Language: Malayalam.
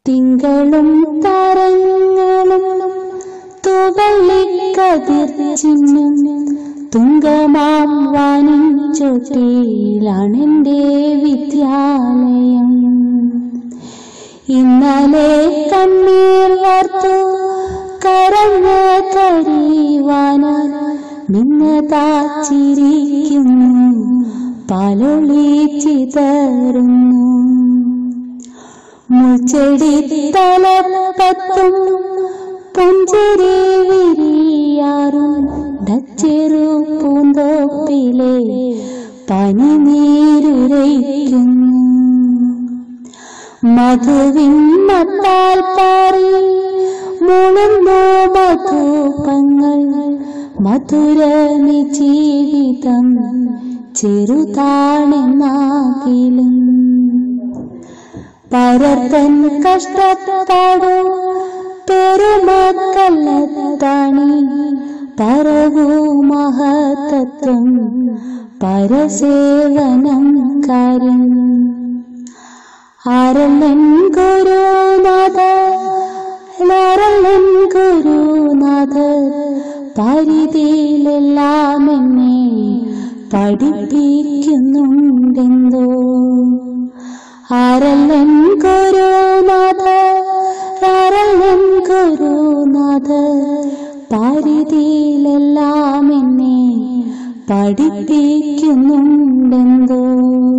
തിങ്കളും താരങ്ങളും തുവള്ളിക്കതിർ ചിഹ്നം തുങ്കമാം വാനിൻ ചോട്ടിയിലാണെൻ്റെ വിദ്യാലയം ഇന്നലെ കണ്ണീർ വാർത്തു കരഞ്ഞ കരിവാന നിന്നതാ ചിരിക്കുന്നു പാലൊളി ചിതറുന്നു മുൾച്ചെടി തലപ്പത്തും പുഞ്ചിരി വിരിയാറും ഡച്ചെറു പൂന്തോപ്പിലെ പനി നീരുരയ്ക്കുന്നു മധുവിന്നത്താൽ പാറി മുളുന്നു മധുപങ്ങൾ മധുരമി ജീവിതം ചെറുതാണെന്നാകിലും പരത്തൻ കഷ്ടപ്പാടു പെരുമക്കല്ലത്താണി പരവു മഹതത്വം പരസേവനം കാര്യം ആരല്ലൻ ഗുരുനാഥ ലാരല്ലൻ ഗുരുനാഥ പരിധിയിലെല്ലാം എന്നെ പഠിപ്പിക്കുന്നുണ്ടെന്തോ ആരല്ലൻ ഗുരുനാഥ ആരല്ലൻ ഗുരുനാഥ പരിധിയിലെല്ലാം എന്നെ പഠിപ്പിക്കുന്നുണ്ടെന്തോ